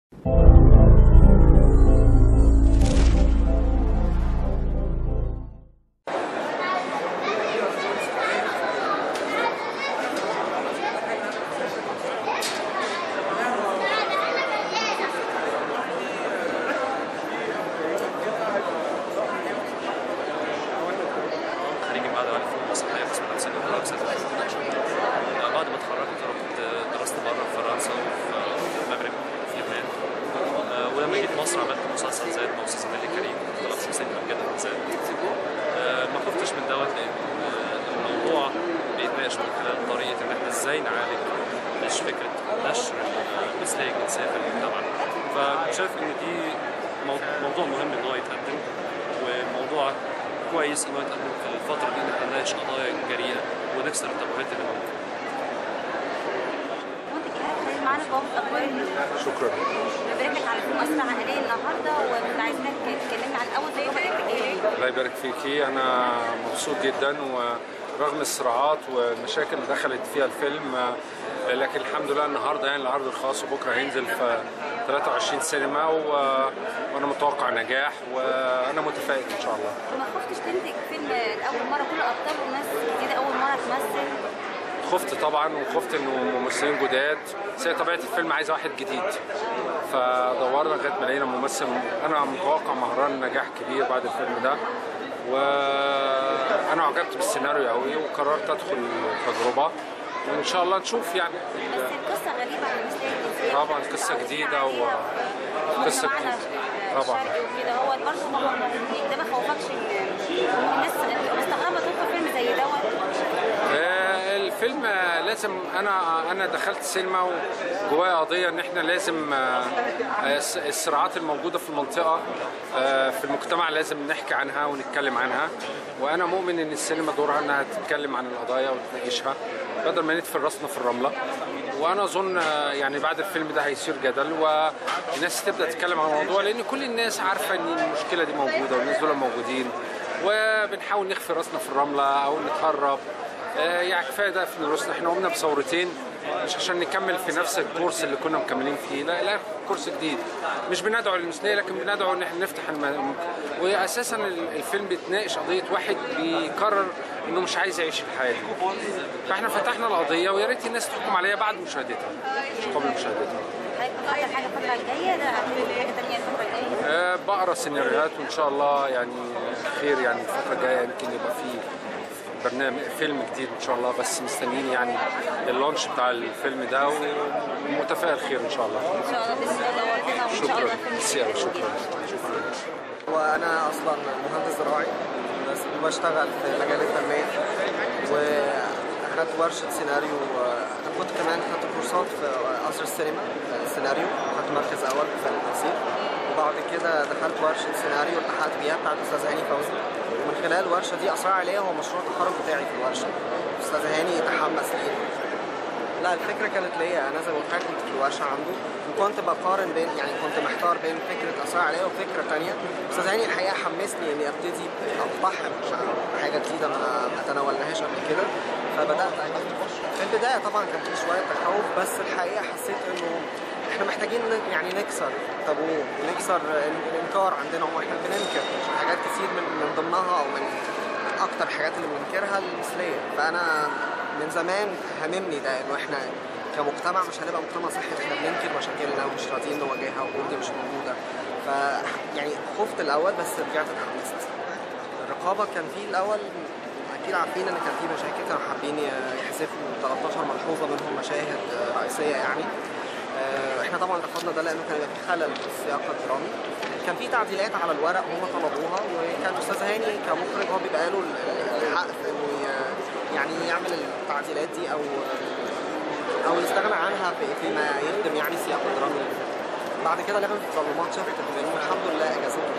خريج معهد عالي فنون مسرحيه قسم الهندسه الإدارية بسنه 2011 بعد ما اتخرجت رحت درست بره في فرنسا وفي المغرب وفي لبنان آه، ولما جيت مصر عملت مسلسل زاد مع استاذ نيلي كريم طلعت شخصيه جدا زاد آه، ما خفتش من دوت لان آه، الموضوع بيتناقش من خلال طريقه ان احنا ازاي نعالج مش فكره نشر المثليه الجنسيه في المجتمع فشايف ان دي مو- موضوع مهم ان هو يتقدم وموضوع كويس ان هو يتقدم في الفتره دي ان احنا نناقش قضايا جريئه ونكسر التابوهات اللي موجوده منتج ايهاب خليل معانا في بوابه اخبار شكرا بنبارك لك على فيلم اسرع عائليه النهارده وكنت عايزينك تكلمنا عن اول تجربه انتاجيه ليك الله يبارك فيكي انا مبسوط جدا ورغم الصراعات والمشاكل اللي دخلت فيها الفيلم آه، لكن الحمد لله النهارده يعني العرض الخاص وبكره هينزل في 23 سينما و... وانا متوقع نجاح وانا متفائل ان شاء الله ما خفتش تنتج فيلم لاول مره كل ابطال وناس جديده اول مره تمثل خفت طبعا وخفت انه ممثلين جداد بس هي طبيعه الفيلم عايزه واحد جديد فدورنا لغايه ما لقينا ممثل انا متوقع مهران نجاح كبير بعد الفيلم ده وانا عجبت بالسيناريو قوي وقررت ادخل التجربه وان شاء الله نشوف يعني بس القصه غريبه عن المثليه الجنسيه طبعا قصه جديده و قصه مجتمعنا جديده طبعا الشرقي وكده هو برضه ما ده ما خوفكش ان الناس مستغربه تدخل فيلم زي دوت آه، الفيلم آه، لازم انا انا دخلت السينما وجوايا قضيه ان احنا لازم آه، آه، الس- الصراعات الموجوده في المنطقه آه، في المجتمع لازم نحكي عنها ونتكلم عنها وانا مؤمن ان السينما دورها انها تتكلم عن القضايا وتناقشها بدل ما ندفن راسنا في الرمله وانا اظن آه، يعني بعد الفيلم ده هيصير جدل والناس تبدا تتكلم عن الموضوع لان كل الناس عارفه ان المشكله دي موجوده والناس دول موجودين وبنحاول نخفي راسنا في الرمله او نتهرب آه، يعني كفايه ده في رؤوسنا احنا قمنا بثورتين مش عشان نكمل في نفس الكورس اللي كنا مكملين فيه لا لا كورس جديد مش بندعو للمثليه لكن بندعو ان احنا نفتح الم... واساسا ال- الفيلم بيتناقش قضيه واحد بيقرر انه مش عايز يعيش الحياه دي فاحنا فتحنا القضيه ويا ريت الناس تحكم عليها بعد مشاهدتها مش قبل مشاهدتها حضرتك بتفكر حاجه الفتره الجايه ده هتعمل حاجه ثانيه الفتره الجايه أه بقرا سيناريوهات وان شاء الله يعني خير يعني الفتره الجايه يمكن يبقى في برنامج فيلم جديد ان شاء الله بس مستنيين يعني اللونش بتاع الفيلم ده ومتفائل خير ان شاء الله ان شاء الله باذن الله نورتنا وان شاء شكرا الله فيلم ميرسي أوي، شكرا شكرا وانا اصلا مهندس زراعي بس بشتغل في مجال التنميه واخدت ورشه سيناريو انا كنت كمان خدت كورسات في قصر السينما السيناريو خدت مركز اول في فن التمثيل وبعد كده دخلت ورشه سيناريو التحقت بيها بتاعت الاستاذ هاني فوزي ومن خلال الورشه دي اسرع عليا هو مشروع التخرج بتاعي في الورشه الاستاذ هاني تحمس ليه لا الفكره كانت ليا انا زي ما قلت لك كنت في الورشه عنده وكنت بقارن بين يعني كنت محتار بين فكره اسرع عليا وفكره تانية استاذ هاني الحقيقه حمسني اني ابتدي اقتحم حاجه جديده ما ما تناولناهاش قبل كده فبدات في البدايه طبعا كان في شويه تخوف بس الحقيقه حسيت انه احنا محتاجين ن- يعني نكسر تابوه ونكسر ال- الانكار عندنا واحنا بننكر حاجات كتير من من ضمنها او من اكتر الحاجات اللي بننكرها المثليه فانا من زمان هممني ده انه احنا كمجتمع مش هنبقى مجتمع صحي احنا بننكر مشاكلنا ومش راضيين نواجهها ونقول دي مش موجوده ف يعني خفت الاول بس رجعت اتحمست الرقابه كان في الاول اكيد عارفين ان كان في مشاكل كانوا حابين يحذفوا 13 ملحوظه منهم مشاهد رئيسيه يعني آه، احنا طبعا رفضنا ده لانه كان يبقى في خلل في السياق الدرامي كان في تعديلات على الورق هم طلبوها وكان استاذ هاني كمخرج هو بيبقى له الحق في انه ي- يعني يعمل التعديلات دي او او يستغنى عنها في- فيما يخدم يعني السياق الدرامي بعد كده لغم التظلمات شافت الفيلم الحمد لله اجازته